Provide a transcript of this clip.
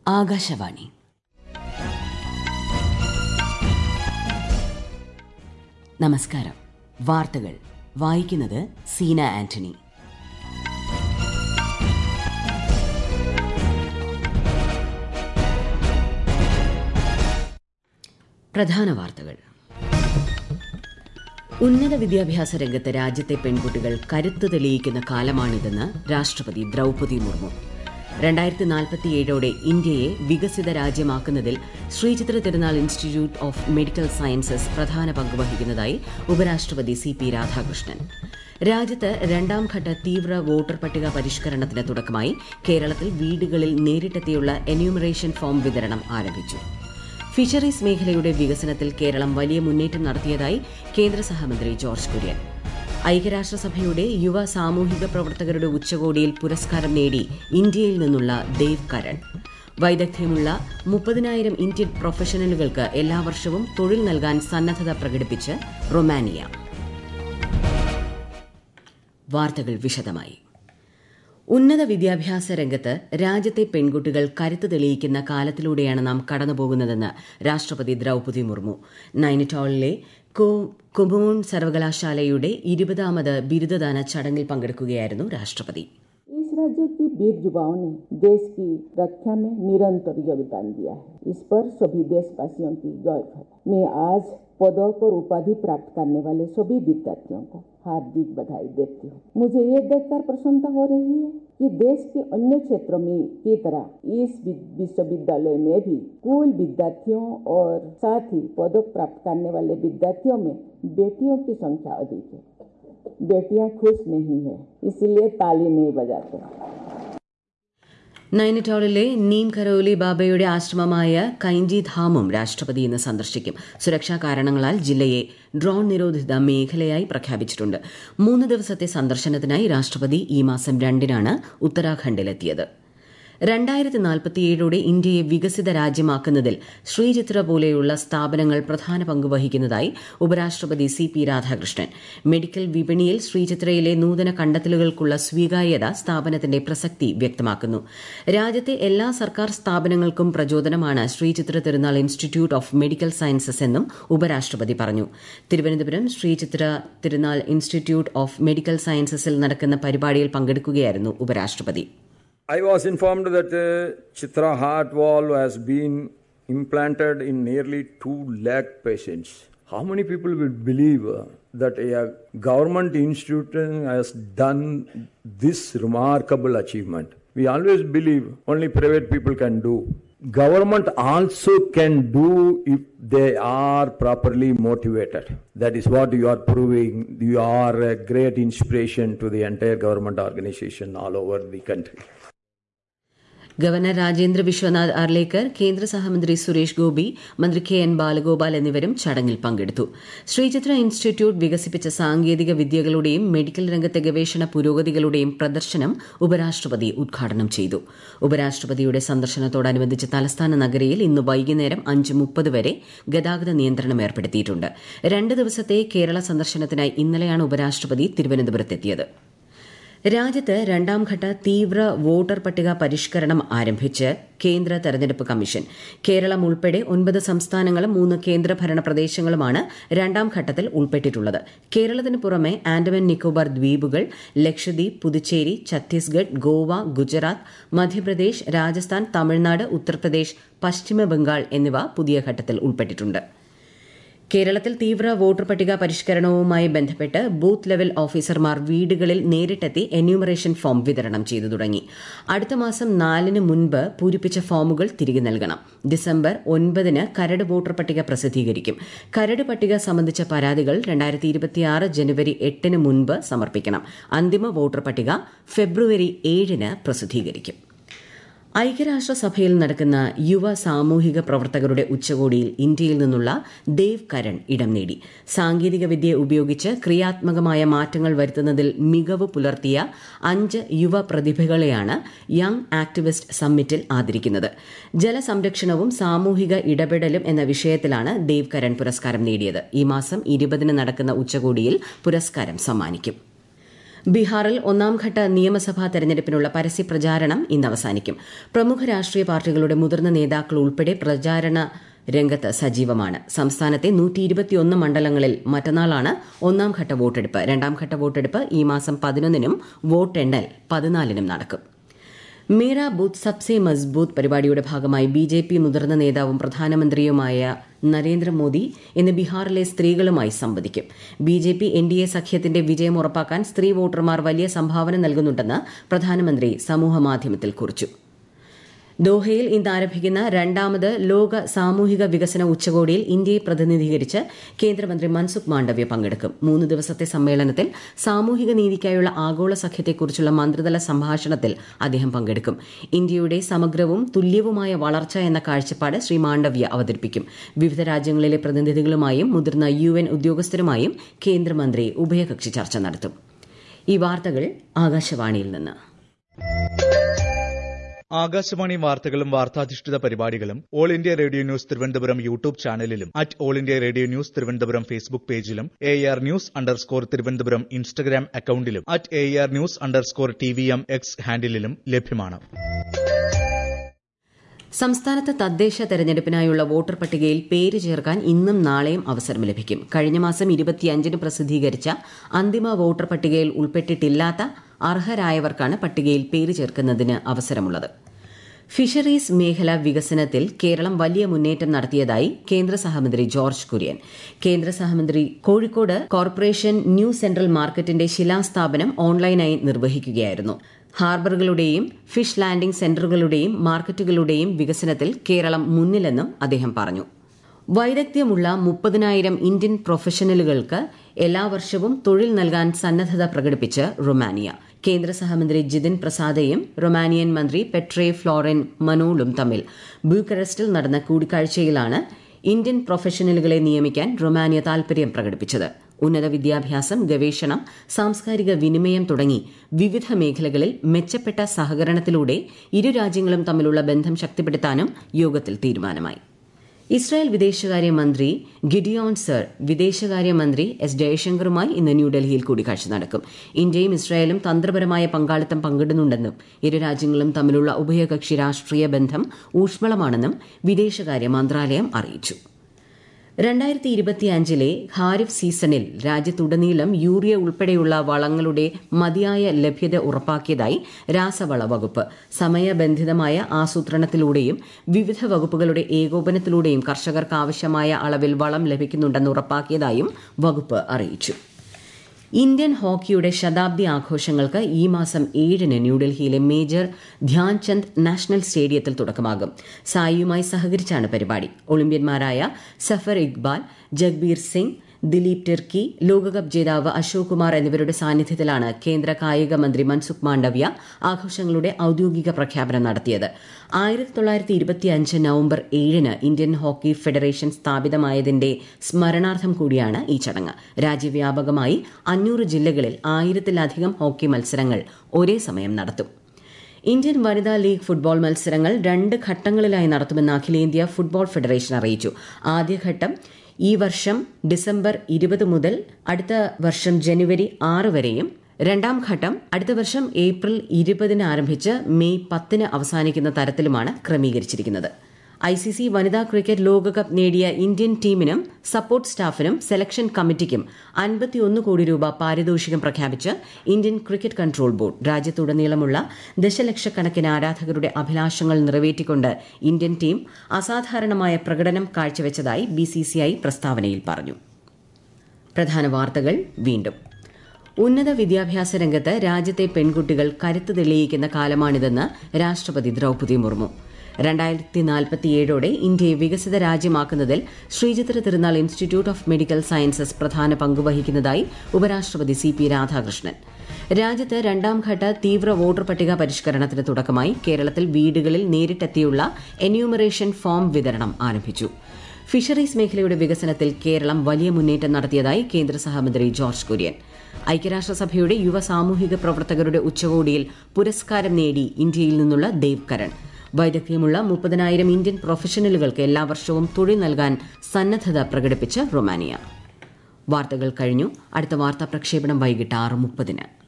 ആകാശവാണി നമസ്കാരം വാർത്തകൾ വായിക്കുന്നത് സീന ആന്റണി പ്രധാന വാർത്തകൾ ഉന്നത വിദ്യാഭ്യാസ രംഗത്ത് രാജ്യത്തെ പെൺകുട്ടികൾ കരുത്ത് തെളിയിക്കുന്ന കാലമാണിതെന്ന് രാഷ്ട്രപതി ദ്രൗപദി മുർമു രണ്ടായിരത്തി നാൽപ്പത്തിയേഴോടെ ഇന്ത്യയെ വികസിത രാജ്യമാക്കുന്നതിൽ ശ്രീചിത്ര തിരുനാൾ ഇൻസ്റ്റിറ്റ്യൂട്ട് ഓഫ് മെഡിക്കൽ സയൻസസ് പ്രധാന പങ്ക് വഹിക്കുന്നതായി ഉപരാഷ്ട്രപതി സി പി രാധാകൃഷ്ണൻ രാജ്യത്ത് രണ്ടാം ഘട്ട തീവ്ര വോട്ടർ പട്ടിക പരിഷ്കരണത്തിന് തുടക്കമായി കേരളത്തിൽ വീടുകളിൽ നേരിട്ടെത്തിയുള്ള എന്യൂമറേഷൻ ഫോം വിതരണം ആരംഭിച്ചു ഫിഷറീസ് മേഖലയുടെ വികസനത്തിൽ കേരളം വലിയ മുന്നേറ്റം നടത്തിയതായി കേന്ദ്ര സഹമന്ത്രി ജോർജ് കുര്യൻ ഐക്യരാഷ്ട്രസഭയുടെ യുവ സാമൂഹിക പ്രവർത്തകരുടെ ഉച്ചകോടിയിൽ പുരസ്കാരം നേടി ഇന്ത്യയിൽ നിന്നുള്ള ദേവ് കരൺ വൈദഗ്ധ്യമുള്ള മുപ്പതിനായിരം ഇന്ത്യൻ പ്രൊഫഷണലുകൾക്ക് എല്ലാ വർഷവും തൊഴിൽ നൽകാൻ സന്നദ്ധത പ്രകടിപ്പിച്ച് റൊമാനിയ വാർത്തകൾ വിശദമായി ഉന്നത വിദ്യാഭ്യാസ രംഗത്ത് രാജ്യത്തെ പെൺകുട്ടികൾ കരുത്ത് തെളിയിക്കുന്ന കാലത്തിലൂടെയാണ് നാം കടന്നുപോകുന്നതെന്ന് രാഷ്ട്രപതി ദ്രൌപദി മുർമു നൈനിറ്റാളിലെ കുംഭമോൺ സർവകലാശാലയുടെ ഇരുപതാമത് ബിരുദദാന ചടങ്ങിൽ പങ്കെടുക്കുകയായിരുന്നു രാഷ്ട്രപതി इस राज्य की वीर युवाओं ने देश की रक्षा में निरंतर योगदान दिया है इस पर सभी देशवासियों की गर्व है मैं आज पदक और उपाधि प्राप्त करने वाले सभी विद्यार्थियों को हार्दिक बधाई देती हूँ मुझे ये देखकर प्रसन्नता हो रही है कि देश के अन्य क्षेत्रों में की तरह इस विश्वविद्यालय में भी कुल विद्यार्थियों और साथ ही पदक प्राप्त करने वाले विद्यार्थियों में बेटियों की संख्या अधिक है बेटियां खुश नहीं है इसीलिए ताली नहीं बजाते നൈനിറ്റാളിലെ നീം കരോലി ബാബയുടെ ആശ്രമമായ കൈഞ്ചി ധാമും രാഷ്ട്രപതി ഇന്ന് സന്ദർശിക്കും സുരക്ഷാ കാരണങ്ങളാൽ ജില്ലയെ ഡ്രോൺ നിരോധിത മേഖലയായി പ്രഖ്യാപിച്ചിട്ടുണ്ട് മൂന്ന് ദിവസത്തെ സന്ദർശനത്തിനായി രാഷ്ട്രപതി ഈ മാസം രണ്ടിനാണ് ഉത്തരാഖണ്ഡിലെത്തിയത് രണ്ടായിരത്തി നാൽപ്പത്തിയേഴോടെ ഇന്ത്യയെ വികസിത രാജ്യമാക്കുന്നതിൽ ശ്രീചിത്ര പോലെയുള്ള സ്ഥാപനങ്ങൾ പ്രധാന പങ്ക് വഹിക്കുന്നതായി ഉപരാഷ്ട്രപതി സി പി രാധാകൃഷ്ണൻ മെഡിക്കൽ വിപണിയിൽ ശ്രീചിത്രയിലെ നൂതന കണ്ടെത്തലുകൾക്കുള്ള സ്വീകാര്യത സ്ഥാപനത്തിന്റെ പ്രസക്തി വ്യക്തമാക്കുന്നു രാജ്യത്തെ എല്ലാ സർക്കാർ സ്ഥാപനങ്ങൾക്കും പ്രചോദനമാണ് ശ്രീചിത്ര തിരുനാൾ ഇൻസ്റ്റിറ്റ്യൂട്ട് ഓഫ് മെഡിക്കൽ സയൻസസ് എന്നും ഉപരാഷ്ട്രപതി പറഞ്ഞു തിരുവനന്തപുരം ശ്രീചിത്ര തിരുനാൾ ഇൻസ്റ്റിറ്റ്യൂട്ട് ഓഫ് മെഡിക്കൽ സയൻസസിൽ നടക്കുന്ന പരിപാടിയിൽ പങ്കെടുക്കുകയായിരുന്നു ഉപരാഷ്ട്രപതി I was informed that uh, Chitra heart valve has been implanted in nearly 2 lakh patients. How many people will believe uh, that a government institution has done this remarkable achievement? We always believe only private people can do. Government also can do if they are properly motivated. That is what you are proving. You are a great inspiration to the entire government organization all over the country. Governor Rajendra Vishwanath Arlekar കേന്ദ്ര സഹമന്ത്രി സുരേഷ് ഗോപി മന്ത്രി K N Balagopal എന്നിവരും ചടങ്ങിൽ പങ്കെടുത്തു Sree Chitra institute വികസിപ്പിച്ച സാങ്കേതിക വിദ്യകളുടെയും medical രംഗത്തെ ഗവേഷണ പുരോഗതികളുടെയും പ്രദർശനം ഉപരാഷ്ട്രപതി ഉദ്ഘാടനം ചെയ്തു ഉപരാഷ്ട്രപതിയുടെ സന്ദർശനത്തോടനുബന്ധിച്ച് തലസ്ഥാന നഗരിയിൽ ഇന്ന് വൈകുന്നേരം അഞ്ച് മുപ്പത് വരെ ഗതാഗത നിയന്ത്രണം ഏർപ്പെടുത്തിയിട്ടുണ്ട് രണ്ട് ദിവസത്തെ കേരള സന്ദർശനത്തിനായി ഇന്നലെയാണ് ഉപരാഷ്ട്രപതി തിരുവനന്തപുരത്തെത്തിയത് രാജ്യത്ത് രണ്ടാംഘട്ട തീവ്ര വോട്ടർ പട്ടിക പരിഷ്കരണം ആരംഭിച്ച് കേന്ദ്ര തെരഞ്ഞെടുപ്പ് കമ്മീഷൻ കേരളം ഉൾപ്പെടെ ഒൻപത് സംസ്ഥാനങ്ങളും മൂന്ന് കേന്ദ്രഭരണ പ്രദേശങ്ങളുമാണ് രണ്ടാം ഘട്ടത്തിൽ ഉൾപ്പെട്ടിട്ടുള്ളത് കേരളത്തിന് പുറമെ ആൻഡമാൻ നിക്കോബാർ ദ്വീപുകൾ ലക്ഷദ്വീപ് പുതുച്ചേരി ഛത്തീസ്ഗഡ് ഗോവ ഗുജറാത്ത് മധ്യപ്രദേശ് രാജസ്ഥാൻ തമിഴ്നാട് ഉത്തർപ്രദേശ് പശ്ചിമ ബംഗാൾ എന്നിവ പുതിയ ഘട്ടത്തിൽ ഉൾപ്പെട്ടിട്ടുണ്ട് കേരളത്തിൽ തീവ്ര വോട്ടർ പട്ടിക പരിഷ്കരണവുമായി ബന്ധപ്പെട്ട് ബൂത്ത് ലെവൽ ഓഫീസർമാർ വീടുകളിൽ നേരിട്ടെത്തി എന്യൂമറേഷൻ ഫോം വിതരണം ചെയ്തു തുടങ്ങി അടുത്ത മാസം നാലിന് മുൻപ് പൂരിപ്പിച്ച ഫോമുകൾ തിരികെ നൽകണം ഡിസംബർ ഒൻപതിന് കരട് വോട്ടർ പട്ടിക പ്രസിദ്ധീകരിക്കും കരട് പട്ടിക സംബന്ധിച്ച പരാതികൾ രണ്ടായിരത്തി ഇരുപത്തിയാറ് ജനുവരി എട്ടിന് മുൻപ് സമർപ്പിക്കണം അന്തിമ വോട്ടർ പട്ടിക ഫെബ്രുവരി ഏഴിന് പ്രസിദ്ധീകരിക്കും ഐക്യരാഷ്ട്രസഭയിൽ നടക്കുന്ന യുവ സാമൂഹിക പ്രവർത്തകരുടെ ഉച്ചകോടിയിൽ ഇന്ത്യയിൽ നിന്നുള്ള ദേവ് കരൺ ഇടം നേടി സാങ്കേതിക വിദ്യ ഉപയോഗിച്ച് ക്രിയാത്മകമായ മാറ്റങ്ങൾ വരുത്തുന്നതിൽ മികവ് പുലർത്തിയ അഞ്ച് യുവ പ്രതിഭകളെയാണ് യങ് ആക്ടിവിസ്റ്റ് സമ്മിറ്റിൽ ആദരിക്കുന്നത് ജലസംരക്ഷണവും സാമൂഹിക ഇടപെടലും എന്ന വിഷയത്തിലാണ് ദേവ് കരൺ പുരസ്കാരം നേടിയത് ഈ മാസം ഇരുപതിന് നടക്കുന്ന ഉച്ചകോടിയിൽ പുരസ്കാരം സമ്മാനിക്കും ബീഹാറിൽ ഒന്നാംഘട്ട നിയമസഭാ തെരഞ്ഞെടുപ്പിനുള്ള പരസ്യ പ്രചാരണം ഇന്ന് അവസാനിക്കും പ്രമുഖ രാഷ്ട്രീയ പാർട്ടികളുടെ മുതിർന്ന നേതാക്കൾ ഉൾപ്പെടെ പ്രചാരണ രംഗത്ത് സജീവമാണ് സംസ്ഥാനത്തെ നൂറ്റി ഇരുപത്തിയൊന്ന് മണ്ഡലങ്ങളിൽ മറ്റന്നാളാണ് ഒന്നാംഘട്ട വോട്ടെടുപ്പ് രണ്ടാംഘട്ട വോട്ടെടുപ്പ് ഈ മാസം പതിനൊന്നിനും വോട്ടെണ്ണൽ പതിനാലിനും നടക്കും മേരാ ബൂത്ത് സബ്സെ മസ്ബൂത്ത് പരിപാടിയുടെ ഭാഗമായി ബി ജെ പി മുതിർന്ന നേതാവും പ്രധാനമന്ത്രിയുമായ നരേന്ദ്രമോദി ഇന്ന് ബീഹാറിലെ സ്ത്രീകളുമായി സംവദിക്കും B J P N D A സഖ്യത്തിന്റെ വിജയം ഉറപ്പാക്കാൻ സ്ത്രീ വോട്ടർമാർ വലിയ സംഭാവന നൽകുന്നുണ്ടെന്ന് പ്രധാനമന്ത്രി സമൂഹമാധ്യമത്തിൽ കുറിച്ചു ദോഹയിൽ ഇന്ന് ആരംഭിക്കുന്ന രണ്ടാമത് ലോക സാമൂഹിക വികസന ഉച്ചകോടിയിൽ ഇന്ത്യയെ പ്രതിനിധീകരിച്ച് കേന്ദ്രമന്ത്രി മൻസുഖ് മാണ്ഡവ്യ പങ്കെടുക്കും മൂന്ന് ദിവസത്തെ സമ്മേളനത്തിൽ സാമൂഹിക നീതിക്കായുള്ള ആഗോള സഖ്യത്തെക്കുറിച്ചുള്ള മന്ത്രിതല സംഭാഷണത്തിൽ അദ്ദേഹം പങ്കെടുക്കും ഇന്ത്യയുടെ സമഗ്രവും തുല്യവുമായ വളർച്ച എന്ന കാഴ്ചപ്പാട് ശ്രീ മാണ്ഡവ്യ അവതരിപ്പിക്കും വിവിധ രാജ്യങ്ങളിലെ പ്രതിനിധികളുമായും മുതിർന്ന യു എൻ ഉദ്യോഗസ്ഥരുമായും കേന്ദ്രമന്ത്രി ഉഭയകക്ഷി ചർച്ച നടത്തും ഈ വാർത്തകൾ ആകാശവാണിയിൽ നിന്ന് ആകാശവാണി വാർത്തകളും വാർത്താധിഷ്ഠിത പരിപാടികളും all India radio news Thiruvananthapuram YouTube ചാനലിലും at all India radio news Thiruvananthapuram Facebook പേജിലും A R news underscore Thiruvananthapuram Instagram അക്കൌണ്ടിലും at A R news underscore T V M X ഹാൻഡിലും ലഭ്യമാണ് സംസ്ഥാനത്ത് തദ്ദേശ തെരഞ്ഞെടുപ്പിനായുള്ള വോട്ടർ പട്ടികയിൽ പേര് ചേർക്കാൻ ഇന്നും നാളെയും അവസരം ലഭിക്കും കഴിഞ്ഞ മാസം ഇരുപത്തിയഞ്ചിന് പ്രസിദ്ധീകരിച്ച അന്തിമ വോട്ടർ പട്ടികയിൽ ഉൾപ്പെട്ടിട്ടില്ലാത്ത അർഹരായവർക്കാണ് പട്ടികയിൽ പേര് ചേർക്കുന്നതിന് അവസരമുള്ളത് ഫിഷറീസ് മേഖല വികസനത്തിൽ കേരളം വലിയ മുന്നേറ്റം നടത്തിയതായി കേന്ദ്ര സഹമന്ത്രി ജോർജ് കുര്യൻ കേന്ദ്ര സഹമന്ത്രി കോഴിക്കോട് കോർപ്പറേഷൻ ന്യൂ സെൻട്രൽ മാർക്കറ്റിന്റെ ശിലാസ്ഥാപനം ഓൺലൈനായി നിർവഹിക്കുകയായിരുന്നു ഹാർബറുകളുടെയും ഫിഷ് ലാൻഡിംഗ് സെന്ററുകളുടെയും മാർക്കറ്റുകളുടെയും വികസനത്തിൽ കേരളം മുന്നിലെന്നും അദ്ദേഹം പറഞ്ഞു വൈദഗ്ധ്യമുള്ള മുപ്പതിനായിരം ഇന്ത്യൻ പ്രൊഫഷണലുകൾക്ക് എല്ലാ വർഷവും തൊഴിൽ നൽകാൻ സന്നദ്ധത പ്രകടിപ്പിച്ച് റൊമാനിയ കേന്ദ്ര സഹമന്ത്രി ജിതിൻ പ്രസാദയും റൊമാനിയൻ മന്ത്രി പെട്രേ ഫ്ലോറൻ മനോളും തമ്മിൽ ബ്യൂക്കറസ്റ്റിൽ നടന്ന കൂടിക്കാഴ്ചയിലാണ് ഇന്ത്യൻ പ്രൊഫഷണലുകളെ നിയമിക്കാൻ റൊമാനിയ താൽപര്യം പ്രകടിപ്പിച്ചത് ഉന്നത വിദ്യാഭ്യാസം ഗവേഷണം സാംസ്കാരിക വിനിമയം തുടങ്ങി വിവിധ മേഖലകളിൽ മെച്ചപ്പെട്ട സഹകരണത്തിലൂടെ ഇരു രാജ്യങ്ങളും തമ്മിലുള്ള ബന്ധം ശക്തിപ്പെടുത്താനും യോഗത്തിൽ തീരുമാനമായി ഇസ്രായേൽ വിദേശകാര്യമന്ത്രി ഗിഡിയോൺ സർ വിദേശകാര്യമന്ത്രി എസ് ജയശങ്കറുമായി ഇന്ന് ന്യൂഡൽഹിയിൽ കൂടിക്കാഴ്ച നടക്കും ഇന്ത്യയും ഇസ്രായേലും തന്ത്രപരമായ പങ്കാളിത്തം പങ്കിടുന്നുണ്ടെന്നും ഇരു രാജ്യങ്ങളും തമ്മിലുള്ള ഉഭയകക്ഷി രാഷ്ട്രീയ ബന്ധം ഊഷ്മളമാണെന്നും വിദേശകാര്യ മന്ത്രാലയം അറിയിച്ചു രണ്ടായിരത്തി ഇരുപത്തിയഞ്ചിലെ ഖാരിഫ് സീസണിൽ രാജ്യത്തുടനീളം യൂറിയ ഉൾപ്പെടെയുള്ള വളങ്ങളുടെ മതിയായ ലഭ്യത ഉറപ്പാക്കിയതായി രാസവള വകുപ്പ് സമയബന്ധിതമായ ആസൂത്രണത്തിലൂടെയും വിവിധ വകുപ്പുകളുടെ ഏകോപനത്തിലൂടെയും കർഷകർക്ക് ആവശ്യമായ അളവിൽ വളം ലഭിക്കുന്നുണ്ടെന്ന് ഉറപ്പാക്കിയതായും വകുപ്പ് അറിയിച്ചു ഇന്ത്യൻ ഹോക്കിയുടെ ശതാബ്ദി ആഘോഷങ്ങൾക്ക് ഈ മാസം ഏഴിന് ന്യൂഡൽഹിയിലെ മേജർ ധ്യാൻചന്ദ് നാഷണൽ സ്റ്റേഡിയത്തിൽ തുടക്കമാകും സായിയുമായി സഹകരിച്ചാണ് പരിപാടി ഒളിമ്പ്യന്മാരായ സഫർ ഇക്ബാൽ ജഗ്ബീർ സിംഗ് ദിലീപ് ടിർക്കി ലോകകപ്പ് ജേതാവ് അശോക് കുമാർ എന്നിവരുടെ സാന്നിധ്യത്തിലാണ് കേന്ദ്ര കായിക മന്ത്രി മൻസുഖ് മാണ്ഡവ്യ ആഘോഷങ്ങളുടെ ഔദ്യോഗിക പ്രഖ്യാപനം നടത്തിയത് ആയിരത്തി തൊള്ളായിരത്തി ഇരുപത്തിയഞ്ച് നവംബർ ഏഴിന് ഇന്ത്യൻ ഹോക്കി ഫെഡറേഷൻ സ്ഥാപിതമായതിന്റെ സ്മരണാർത്ഥം കൂടിയാണ് ഈ ചടങ്ങ് രാജ്യവ്യാപകമായി അഞ്ഞൂറ് ജില്ലകളിൽ ആയിരത്തിലധികം ഹോക്കി മത്സരങ്ങൾ ഒരേ സമയം നടത്തും ഇന്ത്യൻ വനിതാ ലീഗ് ഫുട്ബോൾ മത്സരങ്ങൾ രണ്ട് ഘട്ടങ്ങളിലായി നടത്തുമെന്ന് അഖിലേന്ത്യാ ഫുട്ബോൾ ഫെഡറേഷൻ അറിയിച്ചു ആദ്യഘട്ടം ഈ വർഷം ഡിസംബർ ഇരുപത് മുതൽ അടുത്ത വർഷം ജനുവരി ആറ് വരെയും രണ്ടാം ഘട്ടം അടുത്ത വർഷം ഏപ്രിൽ ഇരുപതിന് ആരംഭിച്ച് മെയ് പത്തിന് അവസാനിക്കുന്ന തരത്തിലുമാണ് ക്രമീകരിച്ചിരിക്കുന്നത് ഐ സി സി വനിതാ ക്രിക്കറ്റ് ലോകകപ്പ് നേടിയ ഇന്ത്യൻ ടീമിനും സപ്പോർട്ട് സ്റ്റാഫിനും സെലക്ഷൻ കമ്മിറ്റിക്കും അൻപത്തിയൊന്ന് കോടി രൂപ പാരിതോഷികം പ്രഖ്യാപിച്ച് ഇന്ത്യൻ ക്രിക്കറ്റ് കൺട്രോൾ ബോർഡ് രാജ്യത്തുടനീളമുള്ള ദശലക്ഷക്കണക്കിന് ആരാധകരുടെ അഭിലാഷങ്ങൾ നിറവേറ്റിക്കൊണ്ട് ഇന്ത്യൻ ടീം അസാധാരണമായ പ്രകടനം കാഴ്ചവെച്ചതായി ബിസിസിഐ പ്രസ്താവനയിൽ പറഞ്ഞു പ്രധാന വാർത്തകൾ വീണ്ടും ഉന്നത വിദ്യാഭ്യാസ രംഗത്ത് രാജ്യത്തെ പെൺകുട്ടികൾ കരുത്ത് തെളിയിക്കുന്ന കാലമാണിതെന്ന് രാഷ്ട്രപതി ദ്രൌപദി മുർമു രണ്ടായിരത്തി നാൽപ്പത്തിയേഴോടെ ഇന്ത്യയെ വികസിത രാജ്യമാക്കുന്നതിൽ ശ്രീചിത്ര തിരുനാൾ ഇൻസ്റ്റിറ്റ്യൂട്ട് ഓഫ് മെഡിക്കൽ സയൻസസ് പ്രധാന പങ്കുവഹിക്കുന്നതായി ഉപരാഷ്ട്രപതി സി പി രാധാകൃഷ്ണൻ രാജ്യത്ത് രണ്ടാം ഘട്ട തീവ്ര വോട്ടർ പട്ടിക പരിഷ്കരണത്തിന് തുടക്കമായി കേരളത്തിൽ വീടുകളിൽ നേരിട്ടെത്തിയുള്ള എന്യൂമറേഷൻ ഫോം വിതരണം ആരംഭിച്ചു ഫിഷറീസ് മേഖലയുടെ വികസനത്തിൽ കേരളം വലിയ മുന്നേറ്റം നടത്തിയതായി കേന്ദ്ര സഹമന്ത്രി ജോർജ് കുര്യൻ ഐക്യരാഷ്ട്രസഭയുടെ യുവ സാമൂഹിക പ്രവർത്തകരുടെ ഉച്ചകോടിയിൽ പുരസ്കാരം നേടി ഇന്ത്യയിൽ നിന്നുള്ള ദേവ് കരൺ വൈദഗ്ധ്യമുള്ള മുപ്പതിനായിരം ഇന്ത്യൻ പ്രൊഫഷണലുകൾക്ക് എല്ലാ വർഷവും തൊഴിൽ നൽകാൻ സന്നദ്ധത പ്രകടിപ്പിച്ച് റൊമാനിയ വാർത്തകൾ കഴിഞ്ഞു അടുത്ത വാർത്താ പ്രക്ഷേപണം വൈകിട്ട് ആറ് മുപ്പതിന്